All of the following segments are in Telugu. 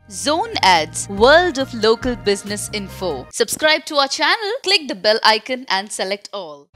Zone Ads, World of Local Business Info. Subscribe to our channel, click the bell icon and select all.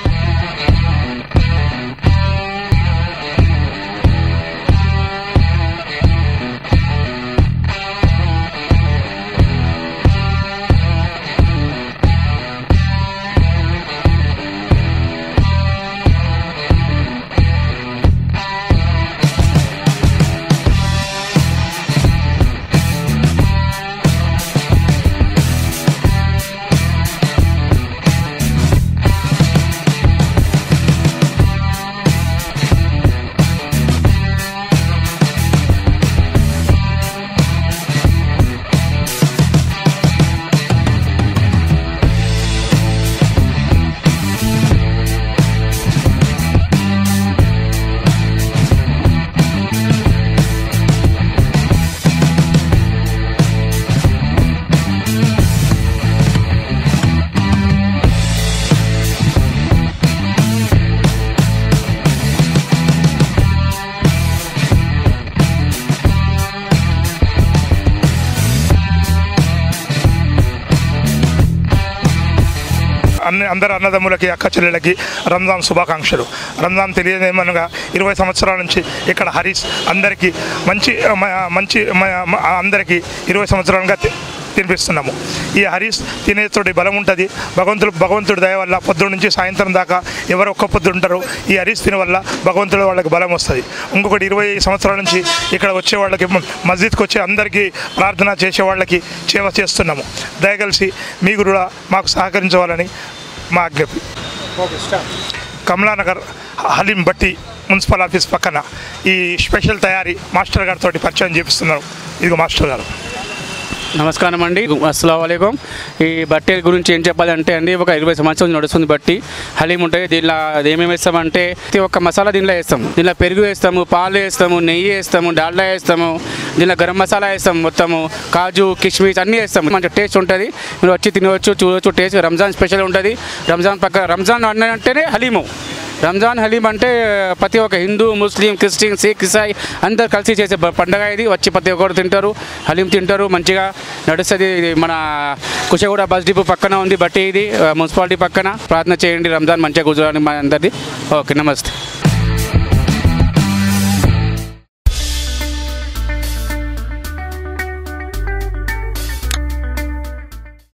అన్ని అందరు అన్నదమ్ములకి అక్క చెల్లెలకి రంజాన్ శుభాకాంక్షలు రంజాన్ తెలియదేమనగా ఇరవై సంవత్సరాల నుంచి ఇక్కడ హరీష్ అందరికీ మంచి మ- మంచి మ- మ- అందరికీ ఇరవై సంవత్సరాలుగా తి- తినిపిస్తున్నాము ఈ హరీష్ తినేతోటి బలం ఉంటుంది భగవంతుడు భగవంతుడి దయ వల్ల పొద్దున్న నుంచి సాయంత్రం దాకా ఎవరు ఒక్క పొద్దు ఉంటారు ఈ హరీష్ తిన వల్ల భగవంతుడు వాళ్ళకి బలం వస్తుంది ఇంకొకటి ఇరవై సంవత్సరాల నుంచి ఇక్కడ వచ్చే వాళ్ళకి మ- మస్జిద్కి వచ్చే అందరికీ ప్రార్థన చేసే వాళ్ళకి సేవ చేస్తున్నాము దయగలిసి మీకు కూడా మాకు సహకరించవాలని మా ఆజ్ఞప్తి కమలానగర్ హలీం బట్టి మున్సిపల్ ఆఫీస్ పక్కన ఈ స్పెషల్ తయారీ మాస్టర్ గారితో పరిచయం చేపిస్తున్నారు ఇదిగో మాస్టర్ గారు నమస్కారం అండి అస్సలం అయికం ఈ బట్టి గురించి ఏం చెప్పాలంటే అండి ఒక ఇరవై సంవత్సరాలు నడుస్తుంది బట్టి హలీం ఉంటాయి దీనిలో ఏమేమి వేస్తామంటే ప్రతి ఒక్క మసాలా దీనిలో వేస్తాం దీనిలో పెరుగు వేస్తాము పాలు వేస్తాము నెయ్యి వేస్తాము డాల్డా వేస్తాము దీనిలో గరం మసాలా వేస్తాం మొత్తము కాజు కిష్మిష్ అన్నీ వేస్తాము మంచి టేస్ట్ ఉంటుంది మీరు వచ్చి తినవచ్చు చూడవచ్చు టేస్ట్ రంజాన్ స్పెషల్ ఉంటుంది రంజాన్ పక్క రంజాన్ అన్న అంటేనే హలీము రంజాన్ హలీం అంటే ప్రతి ఒక్క హిందూ ముస్లిం క్రిస్టియన్ సిక్ ఇసాయి అందరు కలిసి చేసే బ- పండగ ఇది వచ్చి ప్రతి ఒక్కరు తింటారు హలీం తింటారు మంచిగా నడుస్తుంది ఇది మన కుషగూడ బస్ డిపో పక్కన ఉంది బట్టి ఇది ఆ, మున్సిపాలిటీ పక్కన ప్రార్థన చేయండి రంజాన్ మంచిగా కూర్చోడానికి మా అందరిది ఓకే నమస్తే